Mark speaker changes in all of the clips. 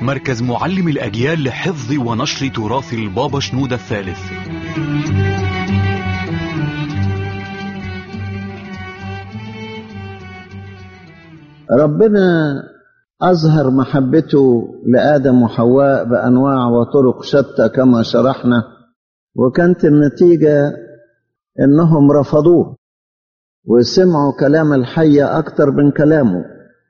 Speaker 1: مركز معلم الأجيال لحفظ ونشر تراث البابا شنودة الثالث
Speaker 2: ربنا أظهر محبته لآدم وحواء بأنواع وطرق شتى كما شرحنا وكانت النتيجة إنهم رفضوه وسمعوا كلام الحية أكتر من كلامه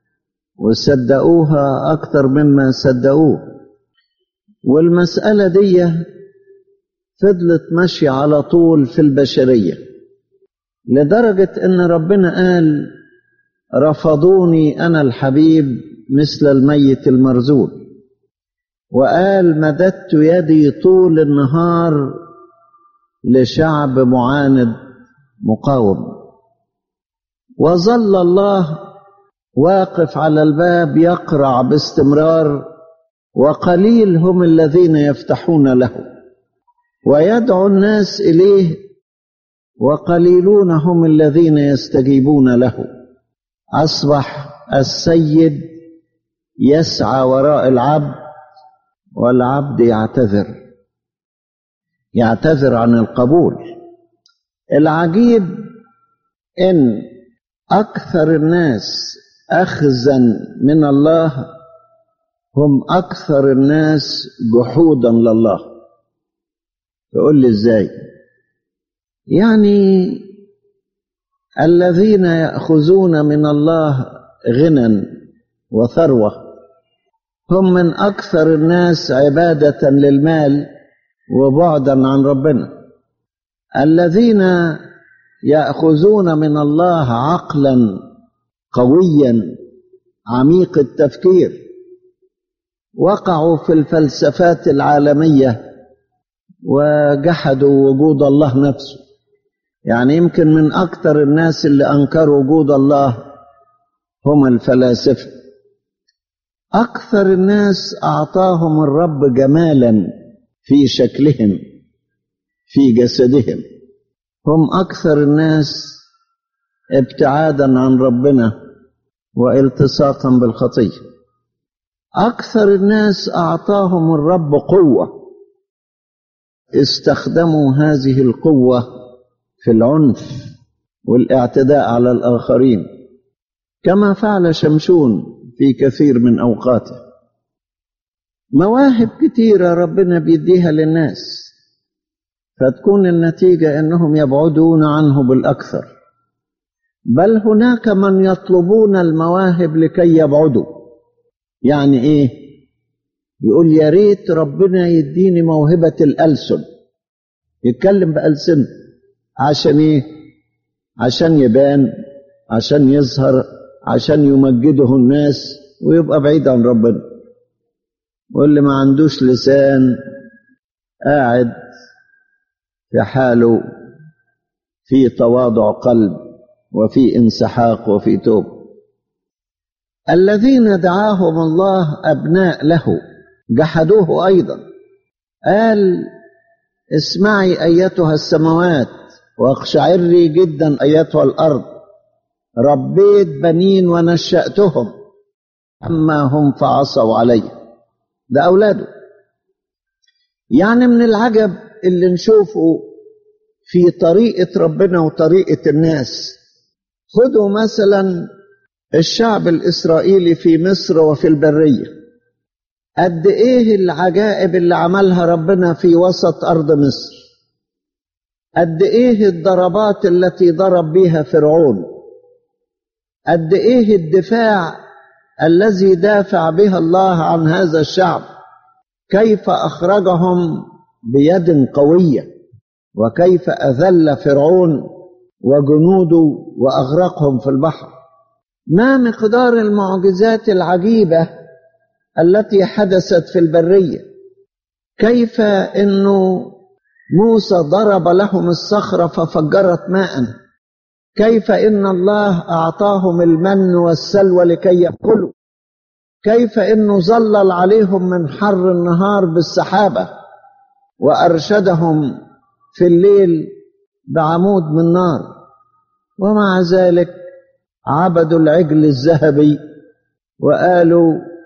Speaker 2: وصدقوها أكتر مما صدقوه والمسألة دي فضلت ماشية على طول في البشرية لدرجة إن ربنا قال رفضوني أنا الحبيب مثل الميت المرزول وقال مددت يدي طول النهار لشعب معاند مقاوم وظل الله واقف على الباب يقرع باستمرار وقليل هم الذين يفتحون له ويدعو الناس اليه وقليلون هم الذين يستجيبون له اصبح السيد يسعى وراء العبد والعبد يعتذر يعتذر عن القبول العجيب ان اكثر الناس اخذا من الله هم اكثر الناس جحودا لله تقول لي ازاي يعني الذين ياخذون من الله غنى وثروه هم من اكثر الناس عباده للمال وبعدا عن ربنا الذين ياخذون من الله عقلا قويا عميق التفكير وقعوا في الفلسفات العالميه وجحدوا وجود الله نفسه يعني يمكن من اكثر الناس اللي انكروا وجود الله هم الفلاسفه اكثر الناس اعطاهم الرب جمالا في شكلهم في جسدهم هم اكثر الناس ابتعادا عن ربنا والتصاقا بالخطيه اكثر الناس اعطاهم الرب قوه استخدموا هذه القوه في العنف والاعتداء على الاخرين كما فعل شمشون في كثير من اوقاته مواهب كتيره ربنا بيديها للناس فتكون النتيجه انهم يبعدون عنه بالاكثر بل هناك من يطلبون المواهب لكي يبعدوا يعني ايه يقول يا ريت ربنا يديني موهبه الالسن يتكلم بالسن عشان ايه عشان يبان عشان يظهر عشان يمجده الناس ويبقى بعيد عن ربنا واللي ما عندوش لسان قاعد في حاله في تواضع قلب وفي انسحاق وفي توب الذين دعاهم الله ابناء له جحدوه ايضا قال اسمعي ايتها السماوات واقشعري جدا ايتها الارض ربيت بنين ونشاتهم اما هم فعصوا علي ده اولاده يعني من العجب اللي نشوفه في طريقه ربنا وطريقه الناس خذوا مثلا الشعب الاسرائيلي في مصر وفي البريه قد ايه العجائب اللي عملها ربنا في وسط ارض مصر قد ايه الضربات التي ضرب بها فرعون قد ايه الدفاع الذي دافع بها الله عن هذا الشعب كيف اخرجهم بيد قويه وكيف اذل فرعون وجنوده واغرقهم في البحر ما مقدار المعجزات العجيبه التي حدثت في البريه كيف انه موسى ضرب لهم الصخره ففجرت ماء كيف ان الله اعطاهم المن والسلوى لكي ياكلوا كيف انه ظلل عليهم من حر النهار بالسحابه وارشدهم في الليل بعمود من نار ومع ذلك عبدوا العجل الذهبي وقالوا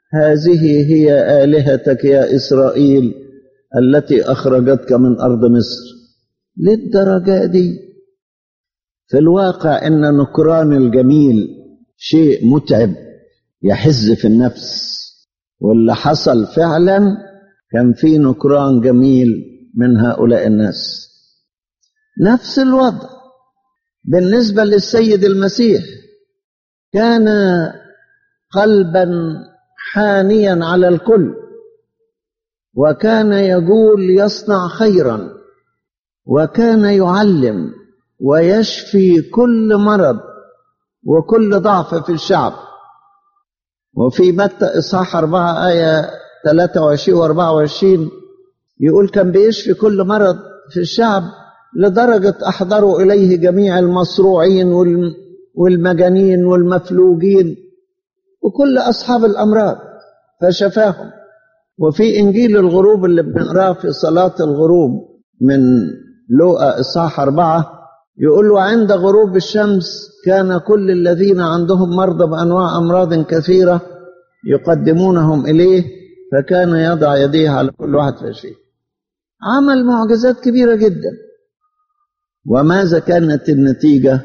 Speaker 2: هذه هي آلهتك يا إسرائيل التي أخرجتك من أرض مصر للدرجة دي في الواقع إن نكران الجميل شيء متعب يحز في النفس واللي حصل فعلا كان في نكران جميل من هؤلاء الناس نفس الوضع بالنسبة للسيد المسيح كان قلبا حانيا على الكل وكان يقول يصنع خيرا وكان يعلم ويشفي كل مرض وكل ضعف في الشعب وفي متى إصحاح 4 آية 23 و 24 يقول كان بيشفي كل مرض في الشعب لدرجة أحضروا إليه جميع المصروعين والمجانين والمفلوجين وكل أصحاب الأمراض فشفاهم وفي إنجيل الغروب اللي بنقراه في صلاة الغروب من لوقا إصحاح أربعة يقول له عند غروب الشمس كان كل الذين عندهم مرضى بأنواع أمراض كثيرة يقدمونهم إليه فكان يضع يديه على كل واحد فيشفيه عمل معجزات كبيرة جدا وماذا كانت النتيجة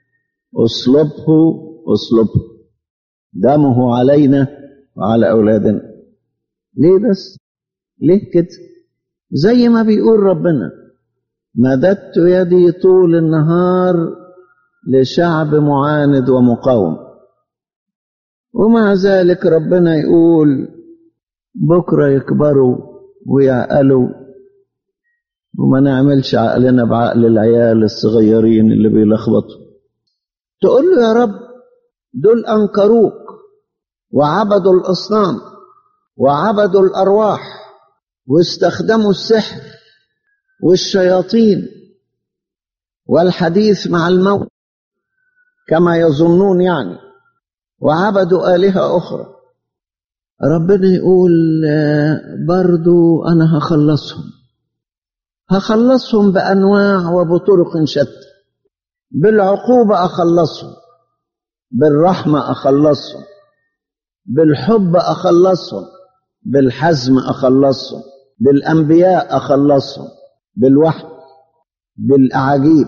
Speaker 2: اصلبه اصلبه دمه علينا وعلى أولادنا ليه بس ليه كده زي ما بيقول ربنا مددت يدي طول النهار لشعب معاند ومقاوم ومع ذلك ربنا يقول بكرة يكبروا ويعقلوا وما نعملش عقلنا بعقل العيال الصغيرين اللي بيلخبطوا تقول له يا رب دول أنكروك وعبدوا الأصنام وعبدوا الأرواح واستخدموا السحر والشياطين والحديث مع الموت كما يظنون يعني وعبدوا آلهة أخرى ربنا يقول برضو أنا هخلصهم هخلصهم بأنواع وبطرق شتى بالعقوبة أخلصهم بالرحمة أخلصهم بالحب أخلصهم بالحزم أخلصهم بالأنبياء أخلصهم بالوحي بالأعاجيب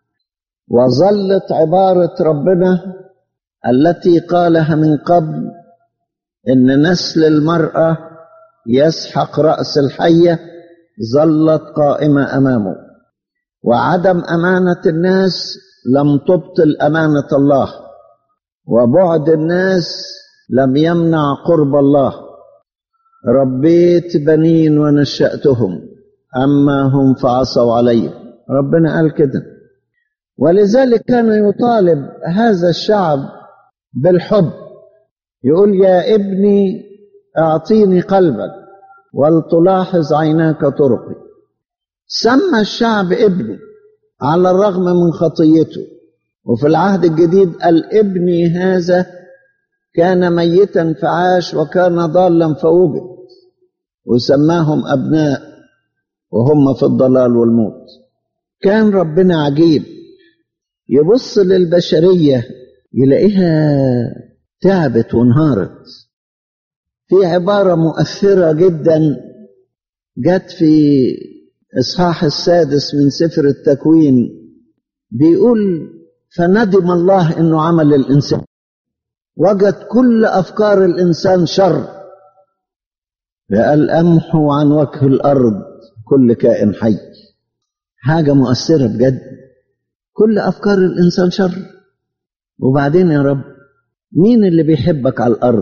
Speaker 2: وظلت عبارة ربنا التي قالها من قبل إن نسل المرأة يسحق رأس الحية ظلت قائمة أمامه وعدم أمانة الناس لم تبطل أمانة الله وبعد الناس لم يمنع قرب الله ربيت بنين ونشأتهم أما هم فعصوا علي ربنا قال كده ولذلك كان يطالب هذا الشعب بالحب يقول يا ابني اعطيني قلبك ولتلاحظ عيناك طرقي سمى الشعب ابني على الرغم من خطيته وفي العهد الجديد قال ابني هذا كان ميتا فعاش وكان ضالا فوجد وسماهم ابناء وهم في الضلال والموت كان ربنا عجيب يبص للبشريه يلاقيها تعبت وانهارت في عباره مؤثره جدا جت في اصحاح السادس من سفر التكوين بيقول فندم الله انه عمل الانسان وجد كل افكار الانسان شر قال امحو عن وجه الارض كل كائن حي حاجه مؤثره بجد كل افكار الانسان شر وبعدين يا رب مين اللي بيحبك على الارض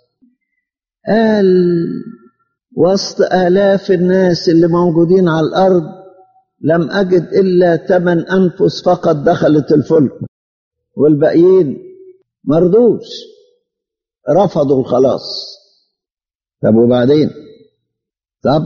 Speaker 2: قال وسط آلاف الناس اللي موجودين على الأرض لم أجد إلا ثمان أنفس فقط دخلت الفلك والباقيين مرضوش رفضوا الخلاص طب وبعدين طب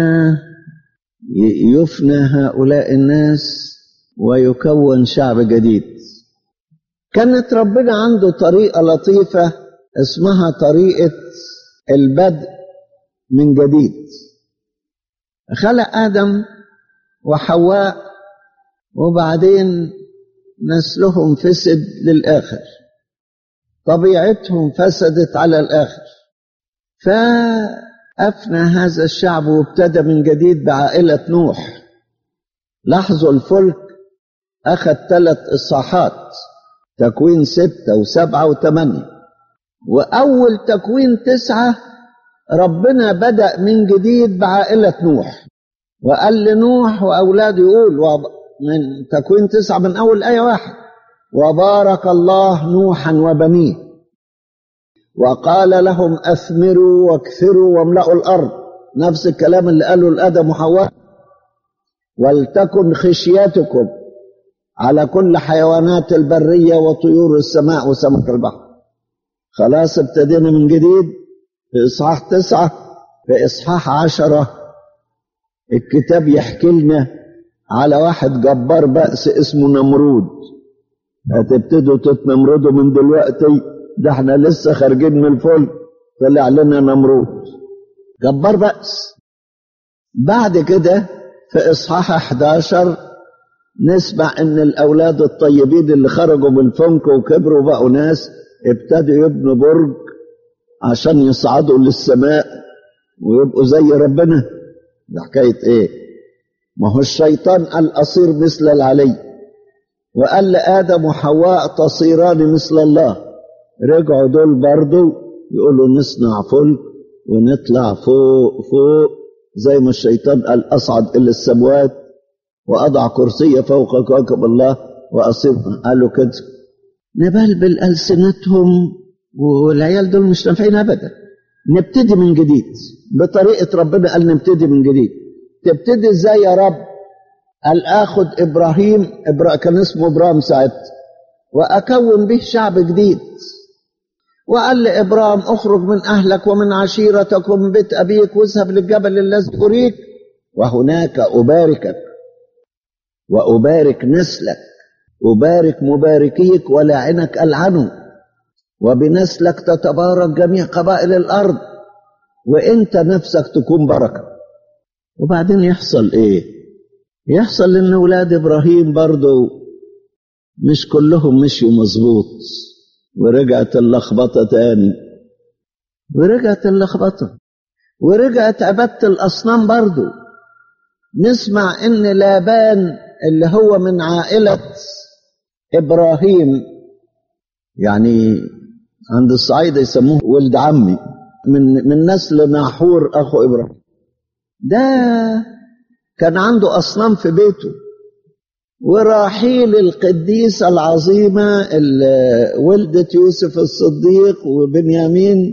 Speaker 2: يفنى هؤلاء الناس ويكون شعب جديد كانت ربنا عنده طريقة لطيفة اسمها طريقة البدء من جديد خلق آدم وحواء وبعدين نسلهم فسد للآخر طبيعتهم فسدت على الآخر فأفنى هذا الشعب وابتدى من جديد بعائلة نوح لاحظوا الفلك أخذ ثلاث إصحاحات تكوين ستة وسبعة وثمانية وأول تكوين تسعة ربنا بدأ من جديد بعائلة نوح وقال لنوح وأولاده يقول من تكوين تسعة من أول آية واحد وبارك الله نوحا وبنيه وقال لهم أثمروا واكثروا واملأوا الأرض نفس الكلام اللي قاله لآدم وحواء ولتكن خشيتكم على كل حيوانات البرية وطيور السماء وسمك البحر خلاص ابتدينا من جديد في إصحاح تسعة في إصحاح عشرة الكتاب يحكي لنا على واحد جبار بأس اسمه نمرود هتبتدوا تتنمردوا من دلوقتي ده احنا لسه خارجين من الفل طلع لنا نمرود جبار بأس بعد كده في إصحاح 11 نسمع ان الاولاد الطيبين اللي خرجوا من الفنك وكبروا بقوا ناس ابتدوا يبنوا برج عشان يصعدوا للسماء ويبقوا زي ربنا ده حكايه ايه ما هو الشيطان قال اصير مثل العلي وقال لادم وحواء تصيران مثل الله رجعوا دول برضو يقولوا نصنع فلك ونطلع فوق فوق زي ما الشيطان قال اصعد الى السموات وأضع كرسي فوق كوكب الله وأصير قالوا كده نبلبل ألسنتهم والعيال دول مش نافعين أبدا نبتدي من جديد بطريقة ربنا قال نبتدي من جديد تبتدي ازاي يا رب قال اخد ابراهيم إبرا كان اسمه ابراهيم ساعتها واكون به شعب جديد وقال لابراهيم اخرج من اهلك ومن عشيرتك ومن بيت ابيك واذهب للجبل الذي اريك وهناك اباركك وأبارك نسلك أبارك مباركيك ولعنك ألعنه وبنسلك تتبارك جميع قبائل الأرض وإنت نفسك تكون بركة وبعدين يحصل إيه يحصل إن أولاد إبراهيم برضو مش كلهم مشيوا مظبوط ورجعت اللخبطة تاني ورجعت اللخبطة ورجعت عبادة الأصنام برضو نسمع إن لابان اللي هو من عائلة إبراهيم يعني عند الصعيدة يسموه ولد عمي من من نسل ناحور أخو إبراهيم ده كان عنده أصنام في بيته وراحيل القديسة العظيمة اللي ولدت يوسف الصديق وبنيامين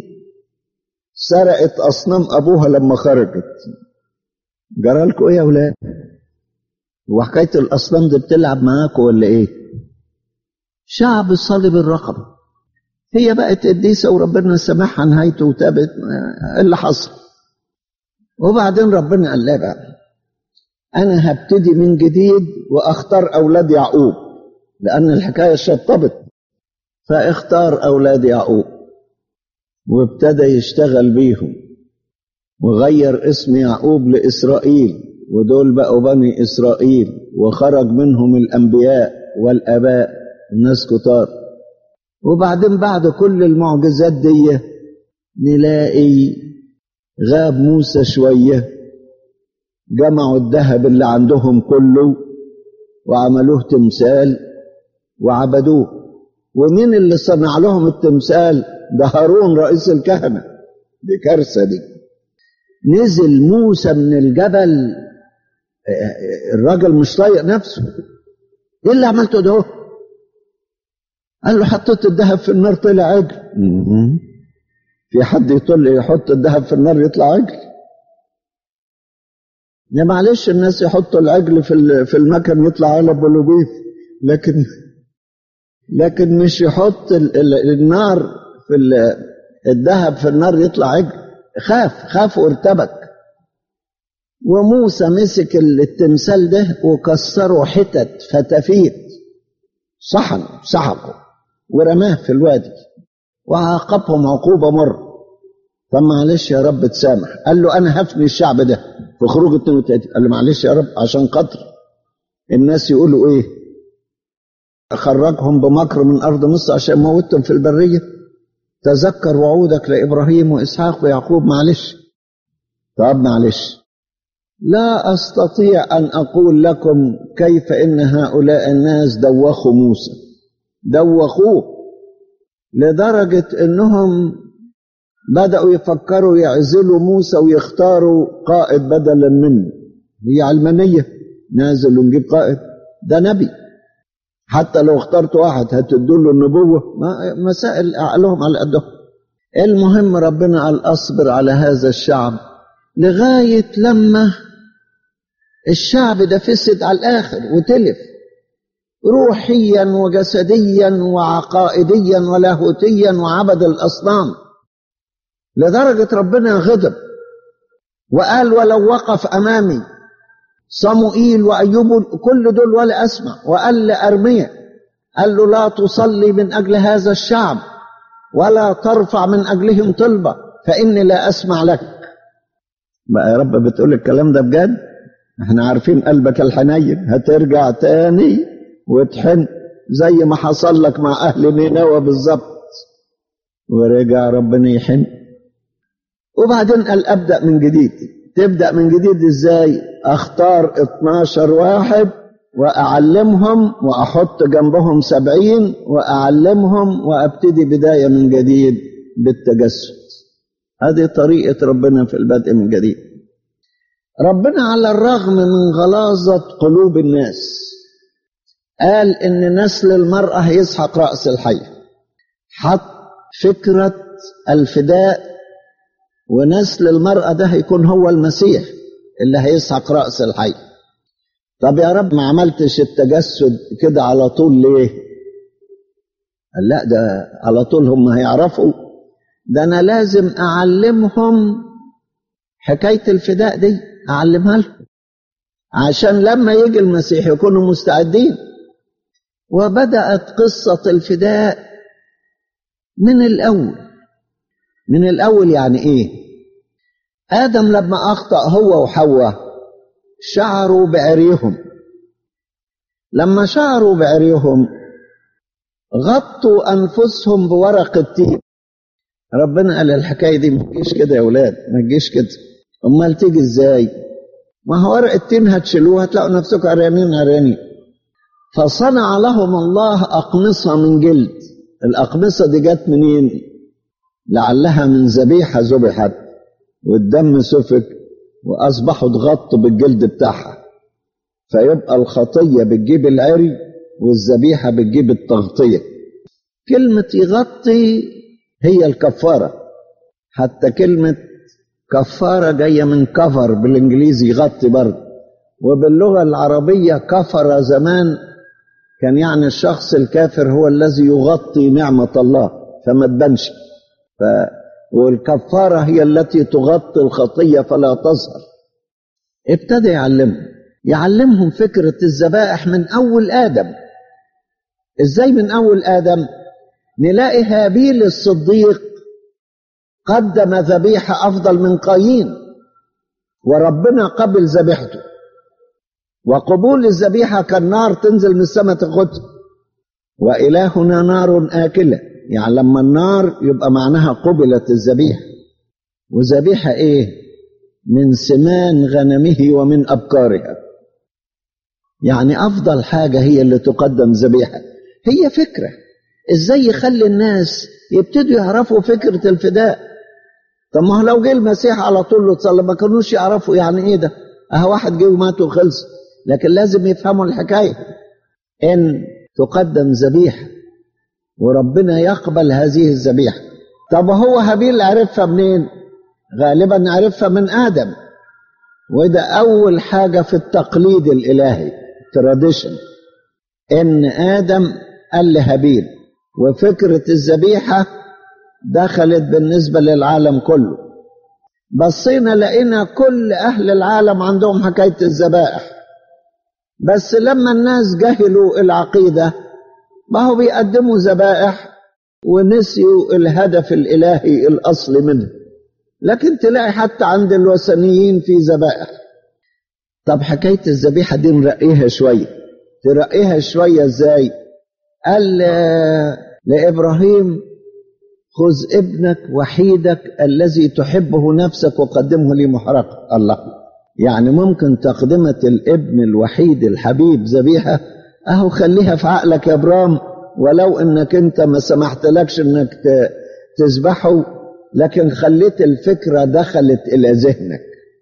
Speaker 2: سرقت أصنام أبوها لما خرجت جرالكوا إيه يا أولاد؟ وحكاية الأصنام دي بتلعب معاكم ولا إيه؟ شعب صلب الرقبة هي بقت قديسة وربنا سامحها نهايته وتابت اللي حصل وبعدين ربنا قال لها بقى أنا هبتدي من جديد وأختار أولاد يعقوب لأن الحكاية شطبت فاختار أولاد يعقوب وابتدى يشتغل بيهم وغير اسم يعقوب لإسرائيل ودول بقوا بني إسرائيل وخرج منهم الأنبياء والآباء الناس كتار وبعدين بعد كل المعجزات دي نلاقي غاب موسى شوية جمعوا الذهب اللي عندهم كله وعملوه تمثال وعبدوه ومين اللي صنع لهم التمثال ده هارون رئيس الكهنة دي كارثة دي نزل موسى من الجبل الراجل مش طايق نفسه ايه اللي عملته ده قال له حطيت الذهب في النار طلع عجل في حد يطل يحط الذهب في النار يطلع عجل يا معلش الناس يحطوا العجل في في المكن يطلع علب ولبيف لكن لكن مش يحط النار في الذهب في النار يطلع عجل خاف خاف وارتبك وموسى مسك التمثال ده وكسره حتت فتافيت صحن سحقه ورماه في الوادي وعاقبهم عقوبة مرة فمعلش يا رب تسامح قال له أنا هفني الشعب ده في خروج 32 قال له معلش يا رب عشان خاطر الناس يقولوا إيه أخرجهم بمكر من أرض مصر عشان موتهم في البرية تذكر وعودك لإبراهيم وإسحاق ويعقوب معلش طب معلش لا أستطيع أن أقول لكم كيف إن هؤلاء الناس دوخوا موسى دوخوه لدرجة إنهم بدأوا يفكروا يعزلوا موسى ويختاروا قائد بدلا منه هي علمانية نازل ونجيب قائد ده نبي حتى لو اخترت واحد هتدوا له النبوة ما مسائل أعلهم على قدهم المهم ربنا قال أصبر على هذا الشعب لغاية لما الشعب ده فسد على الآخر وتلف روحيا وجسديا وعقائديا ولاهوتيا وعبد الأصنام لدرجة ربنا غضب وقال ولو وقف أمامي صموئيل وأيوب كل دول ولا أسمع وقال لأرميا قال له لا تصلي من أجل هذا الشعب ولا ترفع من أجلهم طلبة فإني لا أسمع لك بقى يا رب بتقول الكلام ده بجد احنا عارفين قلبك الحنين هترجع تاني وتحن زي ما حصل لك مع أهل نينوى بالظبط ورجع ربنا يحن وبعدين قال أبدأ من جديد تبدأ من جديد ازاي اختار 12 واحد وأعلمهم وأحط جنبهم سبعين وأعلمهم وأبتدي بداية من جديد بالتجسد هذه طريقة ربنا في البدء من جديد ربنا على الرغم من غلاظة قلوب الناس قال إن نسل المرأة هيسحق رأس الحي حط فكرة الفداء ونسل المرأة ده هيكون هو المسيح اللي هيسحق رأس الحي طب يا رب ما عملتش التجسد كده على طول ليه قال لا ده على طول هم هيعرفوا ده أنا لازم أعلمهم حكاية الفداء دي أعلمها لهم عشان لما يجي المسيح يكونوا مستعدين وبدأت قصة الفداء من الأول من الأول يعني إيه آدم لما أخطأ هو وحواء شعروا بعريهم لما شعروا بعريهم غطوا أنفسهم بورق التين ربنا قال الحكاية دي ما تجيش كده يا ولاد ما تجيش كده أمال تيجي إزاي ما هو ورق التين هتشيلوه هتلاقوا نفسكم عريانين عريانين فصنع لهم الله أقمصة من جلد الأقمصة دي جت منين لعلها من ذبيحة ذبحت والدم سفك وأصبحوا اتغطوا بالجلد بتاعها فيبقى الخطية بتجيب العري والذبيحة بتجيب التغطية كلمة يغطي هي الكفارة حتى كلمة كفارة جاية من كفر بالإنجليزي يغطي برضه وباللغة العربية كفر زمان كان يعني الشخص الكافر هو الذي يغطي نعمة الله فما تبانش ف... والكفارة هي التي تغطي الخطية فلا تظهر ابتدى يعلمهم يعلمهم فكرة الذبائح من أول آدم إزاي من أول آدم نلاقي هابيل الصديق قدم ذبيحة أفضل من قايين وربنا قبل ذبيحته وقبول الذبيحة كالنار تنزل من السماء تاخدها وإلهنا نار آكلة يعني لما النار يبقى معناها قبلت الذبيحة وذبيحة إيه من سمان غنمه ومن أبكارها يعني أفضل حاجة هي اللي تقدم ذبيحة هي فكرة إزاي يخلي الناس يبتدوا يعرفوا فكرة الفداء طب ما هو لو جه المسيح على طول وتصلى ما كانوش يعرفوا يعني إيه ده أهو واحد جه ومات وخلص لكن لازم يفهموا الحكاية إن تقدم ذبيحة وربنا يقبل هذه الذبيحة طب هو هابيل عرفها منين غالبا عرفها من آدم وده أول حاجة في التقليد الإلهي تراديشن إن آدم قال لهابيل وفكرة الذبيحة دخلت بالنسبة للعالم كله بصينا لقينا كل أهل العالم عندهم حكاية الذبائح بس لما الناس جهلوا العقيدة ما هو بيقدموا ذبائح ونسيوا الهدف الإلهي الأصلي منه لكن تلاقي حتى عند الوثنيين في ذبائح طب حكاية الذبيحة دي نرقيها شوية ترقيها شوية ازاي قال لإبراهيم خذ ابنك وحيدك الذي تحبه نفسك وقدمه لي محرقة الله يعني ممكن تقدمة الابن الوحيد الحبيب ذبيحة اهو خليها في عقلك يا ابرام ولو انك انت ما سمحت لكش انك تذبحه لكن خليت الفكرة دخلت الى ذهنك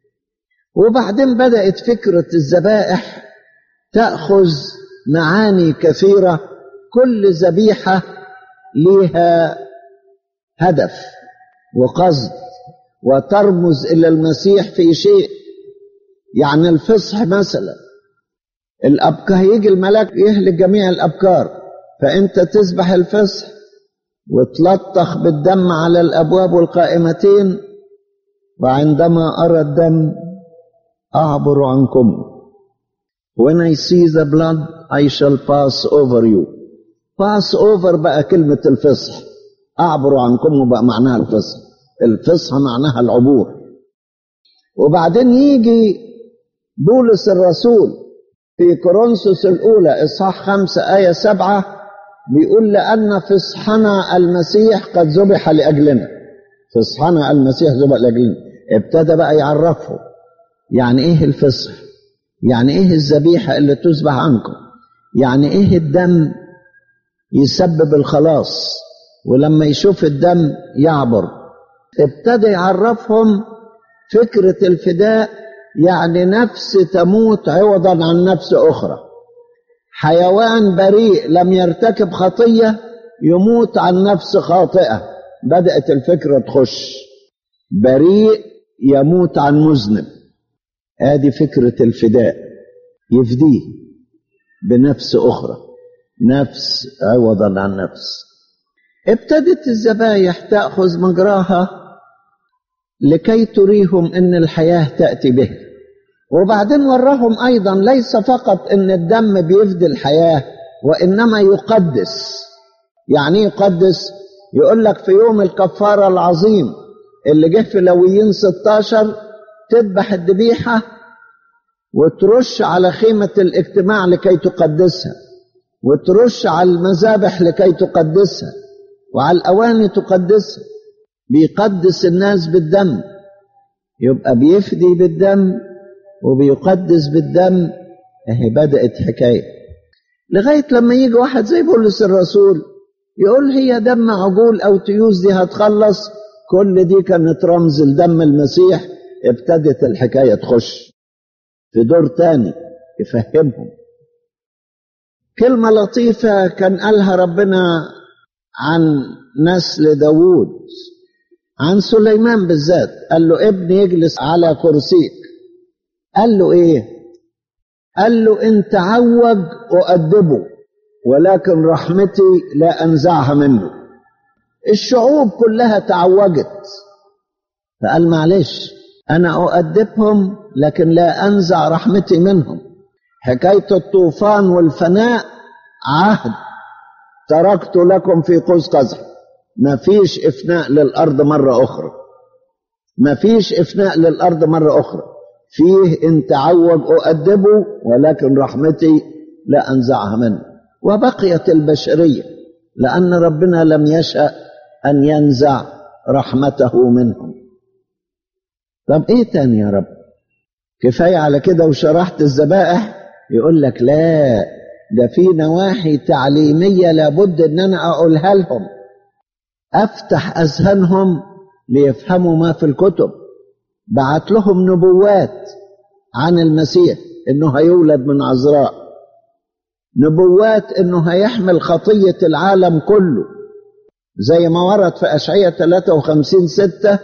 Speaker 2: وبعدين بدأت فكرة الذبائح تأخذ معاني كثيرة كل ذبيحة لها هدف وقصد وترمز إلى المسيح في شيء يعني الفصح مثلا الأبكار هيجي الملاك يهلك جميع الأبكار فأنت تذبح الفصح وتلطخ بالدم على الأبواب والقائمتين وعندما أرى الدم أعبر عنكم When I see the blood I shall pass over you pass over بقى كلمة الفصح أعبر عنكم وبقى معناها الفصح الفصح معناها العبور وبعدين يجي بولس الرسول في كورنثوس الأولى إصحاح خمسة آية سبعة بيقول لأن فصحنا المسيح قد ذبح لأجلنا فصحنا المسيح ذبح لأجلنا ابتدى بقى يعرفه يعني إيه الفصح يعني إيه الذبيحة اللي تذبح عنكم يعني إيه الدم يسبب الخلاص ولما يشوف الدم يعبر ابتدى يعرفهم فكرة الفداء يعني نفس تموت عوضا عن نفس أخرى حيوان بريء لم يرتكب خطية يموت عن نفس خاطئة بدأت الفكرة تخش بريء يموت عن مذنب ادي فكرة الفداء يفديه بنفس أخرى نفس عوضا عن نفس ابتدت الذبايح تأخذ مجراها لكي تريهم ان الحياه تاتي به وبعدين وراهم ايضا ليس فقط ان الدم بيفدي الحياه وانما يقدس يعني يقدس يقول لك في يوم الكفاره العظيم اللي جه في لويين 16 تذبح الذبيحه وترش على خيمه الاجتماع لكي تقدسها وترش على المذابح لكي تقدسها وعلى الاواني تقدسها بيقدس الناس بالدم يبقى بيفدي بالدم وبيقدس بالدم اهي بدأت حكاية لغاية لما يجي واحد زي بولس الرسول يقول هي دم عجول أو تيوز دي هتخلص كل دي كانت رمز لدم المسيح ابتدت الحكاية تخش في دور تاني يفهمهم كلمة لطيفة كان قالها ربنا عن نسل داوود عن سليمان بالذات قال له ابن يجلس على كرسيك قال له ايه قال له ان تعوج اؤدبه ولكن رحمتي لا انزعها منه الشعوب كلها تعوجت فقال معلش انا اؤدبهم لكن لا انزع رحمتي منهم حكايه الطوفان والفناء عهد تركت لكم في قوس قزح ما فيش إفناء للأرض مرة أخرى ما فيش إفناء للأرض مرة أخرى فيه إن تعوج أؤدبه ولكن رحمتي لا أنزعها منه وبقيت البشرية لأن ربنا لم يشأ أن ينزع رحمته منهم طب إيه تاني يا رب كفاية على كده وشرحت الذبائح يقول لك لا ده في نواحي تعليمية لابد أن أنا أقولها لهم افتح اذهانهم ليفهموا ما في الكتب بعت لهم نبوات عن المسيح انه هيولد من عذراء نبوات انه هيحمل خطيه العالم كله زي ما ورد في اشعياء 53 6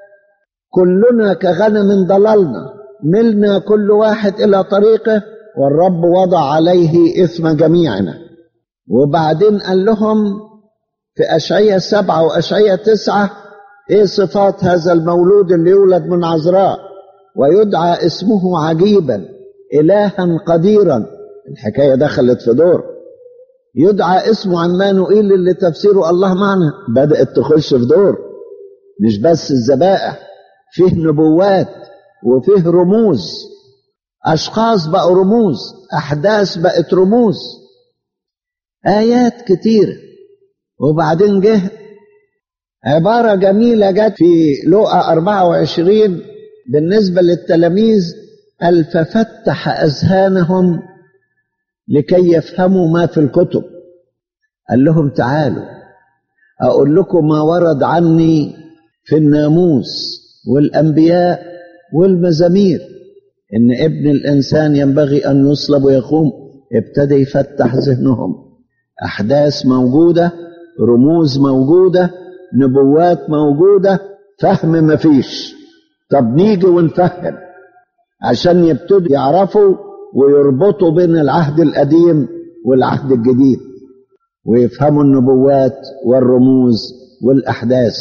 Speaker 2: كلنا كغنم ضللنا ملنا كل واحد الى طريقه والرب وضع عليه اثم جميعنا وبعدين قال لهم في أشعية سبعة وأشعية تسعة إيه صفات هذا المولود اللي يولد من عذراء ويدعى اسمه عجيبا إلها قديرا الحكاية دخلت في دور يدعى اسمه عمانوئيل اللي تفسيره الله معنا بدأت تخش في دور مش بس الذبائح فيه نبوات وفيه رموز أشخاص بقوا رموز أحداث بقت رموز آيات كتيره وبعدين جه عبارة جميلة جت في لوقا 24 بالنسبة للتلاميذ قال ففتح أذهانهم لكي يفهموا ما في الكتب قال لهم تعالوا أقول لكم ما ورد عني في الناموس والأنبياء والمزامير إن ابن الإنسان ينبغي أن يصلب ويقوم ابتدى يفتح ذهنهم أحداث موجودة رموز موجودة نبوات موجودة فهم مفيش طب نيجي ونفهم عشان يبتدوا يعرفوا ويربطوا بين العهد القديم والعهد الجديد ويفهموا النبوات والرموز والأحداث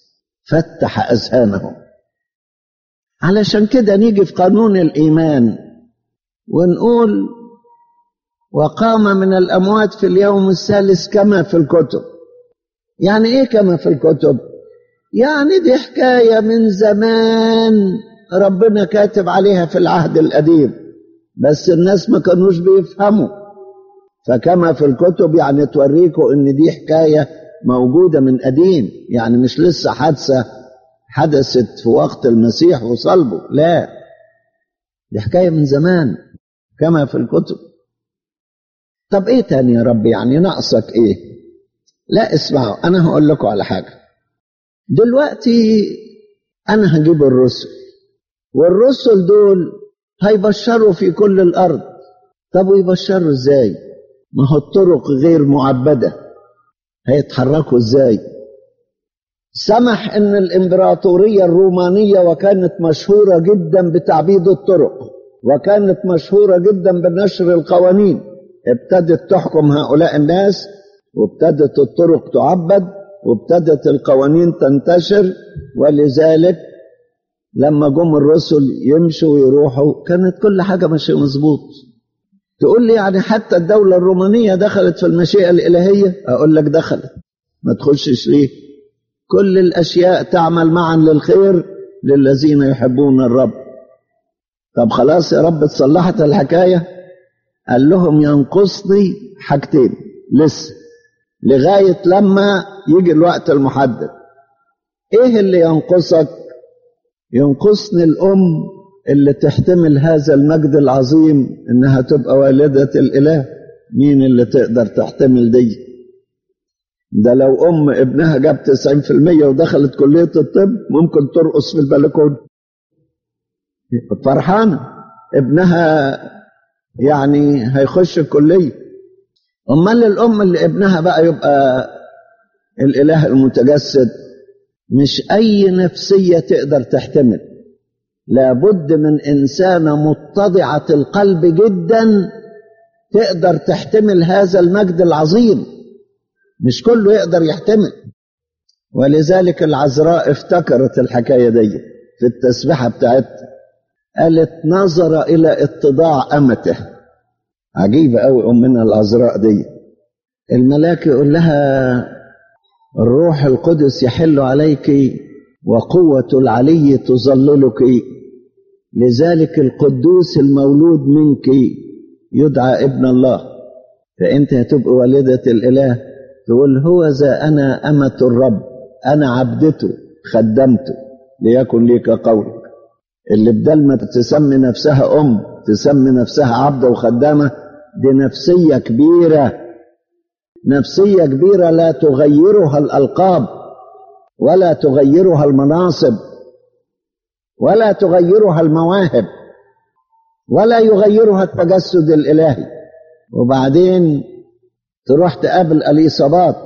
Speaker 2: فتح أذهانهم علشان كده نيجي في قانون الإيمان ونقول وقام من الأموات في اليوم الثالث كما في الكتب يعني إيه كما في الكتب يعني دي حكاية من زمان ربنا كاتب عليها في العهد القديم بس الناس ما كانوش بيفهموا فكما في الكتب يعني توريكوا ان دي حكاية موجودة من قديم يعني مش لسه حادثة حدثت في وقت المسيح وصلبه لا دي حكاية من زمان كما في الكتب طب ايه تاني يا رب يعني ناقصك ايه لا اسمعوا انا هقول لكم على حاجة دلوقتي انا هجيب الرسل والرسل دول هيبشروا في كل الارض طب ويبشروا ازاي ما هو الطرق غير معبده هيتحركوا ازاي سمح ان الامبراطوريه الرومانيه وكانت مشهوره جدا بتعبيد الطرق وكانت مشهوره جدا بنشر القوانين ابتدت تحكم هؤلاء الناس وابتدت الطرق تعبد وابتدت القوانين تنتشر ولذلك لما جم الرسل يمشوا ويروحوا كانت كل حاجة ماشية مظبوط تقول لي يعني حتى الدولة الرومانية دخلت في المشيئة الإلهية أقول لك دخلت ما تخشش ليه كل الأشياء تعمل معا للخير للذين يحبون الرب طب خلاص يا رب اتصلحت الحكاية قال لهم ينقصني حاجتين لسه لغاية لما يجي الوقت المحدد ايه اللي ينقصك ينقصني الأم اللي تحتمل هذا المجد العظيم إنها تبقى والدة الإله مين اللي تقدر تحتمل دي ده لو أم ابنها جاب 90% ودخلت كلية الطب ممكن ترقص في البلكونة فرحانة ابنها يعني هيخش الكلية أمال الأم اللي ابنها بقى يبقى الإله المتجسد مش أي نفسية تقدر تحتمل لابد من إنسانة متضعة القلب جدا تقدر تحتمل هذا المجد العظيم مش كله يقدر يحتمل ولذلك العذراء افتكرت الحكاية دي في التسبيحة بتاعتها قالت نظر إلى اتضاع أمته عجيبة أوي أمنا العذراء دي الملاك يقول لها الروح القدس يحل عليك وقوة العلي تظللك لذلك القدوس المولود منك يدعى ابن الله فأنت هتبقى والدة الإله تقول هو ذا أنا أمة الرب أنا عبدته خدمته ليكن ليك قولك اللي بدل ما تسمي نفسها أم تسمي نفسها عبدة وخدامة دي نفسية كبيرة نفسية كبيرة لا تغيرها الألقاب ولا تغيرها المناصب ولا تغيرها المواهب ولا يغيرها التجسد الإلهي وبعدين تروح تقابل أليصابات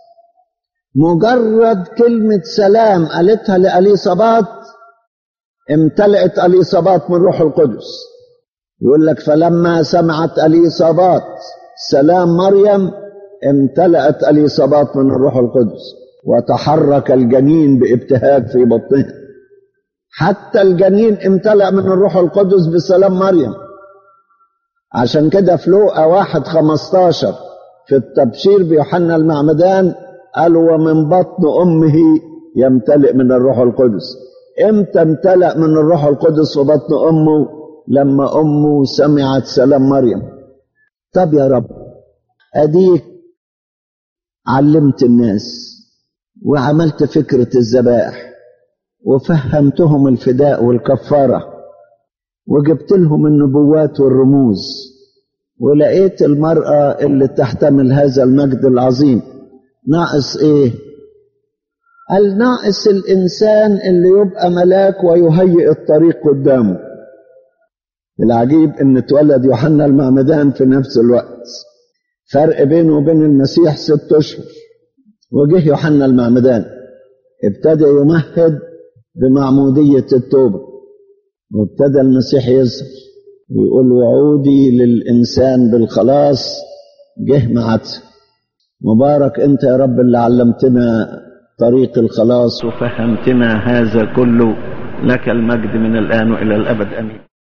Speaker 2: مجرد كلمة سلام قالتها لأليصابات امتلأت أليصابات من روح القدس يقول لك فلما سمعت أليصابات سلام مريم امتلأت أليصابات من الروح القدس وتحرك الجنين بابتهاج في بطنها حتى الجنين امتلأ من الروح القدس بسلام مريم عشان كده في لوقا واحد خمستاشر في التبشير بيوحنا المعمدان قالوا ومن بطن أمه يمتلئ من الروح القدس امتى امتلأ من الروح القدس في بطن أمه لما أمه سمعت سلام مريم طب يا رب أديك علمت الناس وعملت فكرة الذبائح وفهمتهم الفداء والكفارة وجبت لهم النبوات والرموز ولقيت المرأة اللي تحتمل هذا المجد العظيم ناقص ايه قال ناقص الإنسان اللي يبقى ملاك ويهيئ الطريق قدامه العجيب ان اتولد يوحنا المعمدان في نفس الوقت فرق بينه وبين المسيح ست اشهر وجه يوحنا المعمدان ابتدى يمهد بمعمودية التوبة وابتدى المسيح يظهر ويقول وعودي للإنسان بالخلاص جه معته مبارك أنت يا رب اللي علمتنا طريق الخلاص وفهمتنا هذا كله لك المجد من الآن وإلى الأبد أمين